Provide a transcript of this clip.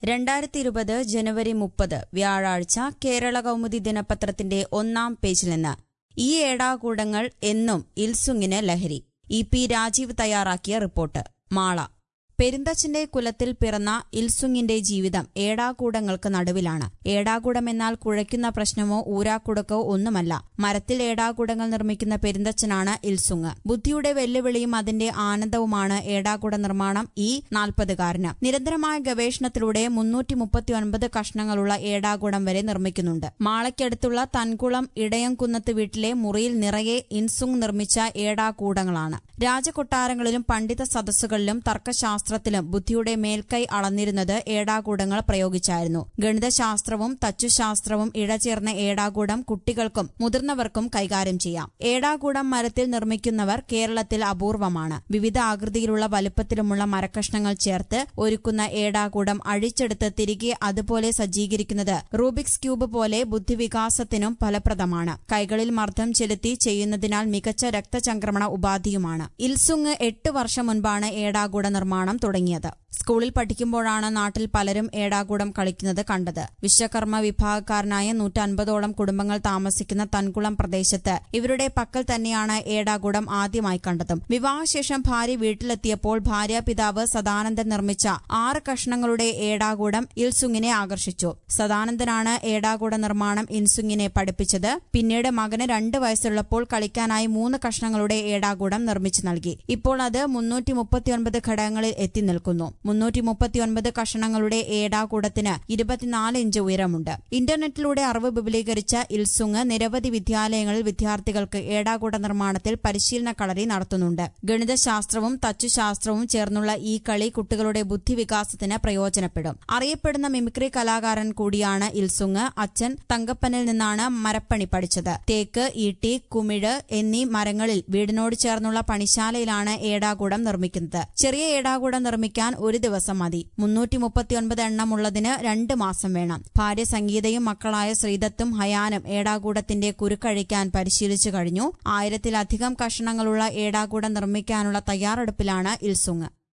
രണ്ടായിരത്തി ഇരുപത് ജനുവരി മുപ്പത് വ്യാഴാഴ്ച കേരള കൗമുദി ദിനപത്രത്തിന്റെ ഒന്നാം പേജിൽ നിന്ന് ഈ ഏടാകൂടങ്ങൾ എന്നും ഇൽസുങ്ങിന് ലഹരി ഇ പി രാജീവ് തയ്യാറാക്കിയ റിപ്പോർട്ട് മാള പെരുന്തച്ചന്റെ കുലത്തിൽ പിറന്ന ഇൽസുങ്ങിന്റെ ജീവിതം ഏടാകൂടങ്ങൾക്ക് നടുവിലാണ് ഏടാകൂടം എന്നാൽ കുഴയ്ക്കുന്ന പ്രശ്നമോ ഊരാക്കുടക്കോ ഒന്നുമല്ല മരത്തിൽ ഏടാകൂടങ്ങൾ നിർമ്മിക്കുന്ന പെരുന്തച്ചനാണ് ഇൽസുങ് ബുദ്ധിയുടെ വെല്ലുവിളിയും അതിന്റെ ആനന്ദവുമാണ് ഏടാകൂട നിർമ്മാണം ഈ നാൽപ്പതുകാരന് നിരന്തരമായ ഗവേഷണത്തിലൂടെ മുന്നൂറ്റി മുപ്പത്തിയൊൻപത് കഷ്ണങ്ങളുള്ള ഏടാകൂടം വരെ നിർമ്മിക്കുന്നുണ്ട് മാളയ്ക്കടുത്തുള്ള തൻകുളം ഇടയംകുന്നത്ത് വീട്ടിലെ മുറിയിൽ നിറയെ ഇൻസുങ് നിർമ്മിച്ച ഏടാകൂടങ്ങളാണ് രാജകൊട്ടാരങ്ങളിലും പണ്ഡിത സദസ്സുകളിലും തർക്കശാസ്ത്രത്തിലും ബുദ്ധിയുടെ മേൽക്കൈ അളന്നിരുന്നത് ഏടാകൂടങ്ങൾ പ്രയോഗിച്ചായിരുന്നു ഗണിതശാസ്ത്രവും തച്ചുശാസ്ത്രവും ഇഴചേർന്ന ഏടാകൂടം കുട്ടികൾക്കും മുതിർന്നവർക്കും കൈകാര്യം ചെയ്യാം ഏടാകൂടം മരത്തിൽ നിർമ്മിക്കുന്നവർ കേരളത്തിൽ അപൂർവമാണ് വിവിധ ആകൃതിയിലുള്ള വലുപ്പത്തിലുമുള്ള മരക്കഷ്ണങ്ങൾ ചേർത്ത് ഒരുക്കുന്ന ഏടാകൂടം അഴിച്ചെടുത്ത് തിരികെ അതുപോലെ സജ്ജീകരിക്കുന്നത് റൂബിക്സ് ക്യൂബ് പോലെ ബുദ്ധിവികാസത്തിനും ഫലപ്രദമാണ് കൈകളിൽ മർദ്ദം ചെലുത്തി ചെയ്യുന്നതിനാൽ മികച്ച രക്തചംക്രമണ ഉപാധിയുമാണ് ഇൽസുങ് എട്ട് വർഷം മുൻപാണ് ഏടാകൂട നിർമ്മാണം തുടങ്ങിയത് സ്കൂളിൽ പഠിക്കുമ്പോഴാണ് നാട്ടിൽ പലരും ഏടാകൂടം കളിക്കുന്നത് കണ്ടത് വിശ്വകർമ്മ വിഭാഗക്കാരനായ നൂറ്റൻപതോളം കുടുംബങ്ങൾ താമസിക്കുന്ന തൻകുളം പ്രദേശത്ത് ഇവരുടെ പക്കൽ തന്നെയാണ് ഏടാകൂടം ആദ്യമായി കണ്ടതും വിവാഹശേഷം ഭാര്യ വീട്ടിലെത്തിയപ്പോൾ ഭാര്യാപിതാവ് സദാനന്ദൻ നിർമ്മിച്ച ആറ് കഷ്ണങ്ങളുടെ ഏടാകൂടം ഇൽസുങ്ങിനെ ആകർഷിച്ചു സദാനന്ദനാണ് ഏടാകൂട നിർമ്മാണം ഇൻസുങ്ങിനെ പഠിപ്പിച്ചത് പിന്നീട് മകന് രണ്ട് വയസ്സുള്ളപ്പോൾ കളിക്കാനായി മൂന്ന് കഷ്ണങ്ങളുടെ ഏടാകൂടം നിർമ്മിച്ചു നൽകി ഇപ്പോൾ അത് മുന്നൂറ്റി മുപ്പത്തിയൊൻപത് ഘടകങ്ങളിൽ എത്തി നിൽക്കുന്നു മുന്നൂറ്റി മുപ്പത്തിയൊൻപത് കഷണങ്ങളുടെ ഏടാകൂടത്തിന് ഇരുപത്തിനാല് ഇഞ്ച് ഉയരമുണ്ട് ഇന്റർനെറ്റിലൂടെ അറിവ് വിപുലീകരിച്ച ഇൽസുങ് നിരവധി വിദ്യാലയങ്ങളിൽ വിദ്യാർത്ഥികൾക്ക് ഏടാകൂട നിർമ്മാണത്തിൽ പരിശീലന കളരി നടത്തുന്നുണ്ട് ഗണിതശാസ്ത്രവും തച്ചുശാസ്ത്രവും ചേർന്നുള്ള ഈ കളി കുട്ടികളുടെ ബുദ്ധിവികാസത്തിന് പ്രയോജനപ്പെടും അറിയപ്പെടുന്ന മിമിക്രി കലാകാരൻ കൂടിയാണ് ഇൽസുങ് അച്ഛൻ തങ്കപ്പനിൽ നിന്നാണ് മരപ്പണി പഠിച്ചത് തേക്ക് ഈട്ടി കുമിഴ് എന്നീ മരങ്ങളിൽ വീടിനോട് ചേർന്നുള്ള പണിശാലയിലാണ് ഏടാകൂടം നിർമ്മിക്കുന്നത് ചെറിയ ഏടാകൂടം നിർമ്മിക്കാൻ ഒരു ദിവസം മതി മുന്നൂറ്റി മുപ്പത്തിയൊൻപത് എണ്ണമുള്ളതിന് രണ്ട് മാസം വേണം ഭാര്യ സംഗീതയും മക്കളായ ശ്രീദത്തും ഹയാനും ഏടാകൂടത്തിന്റെ കുരുക്കഴിക്കാൻ പരിശീലിച്ചു കഴിഞ്ഞു ആയിരത്തിലധികം കഷണങ്ങളുള്ള ഏടാകൂടം നിർമ്മിക്കാനുള്ള തയ്യാറെടുപ്പിലാണ് ഇൽസുങ്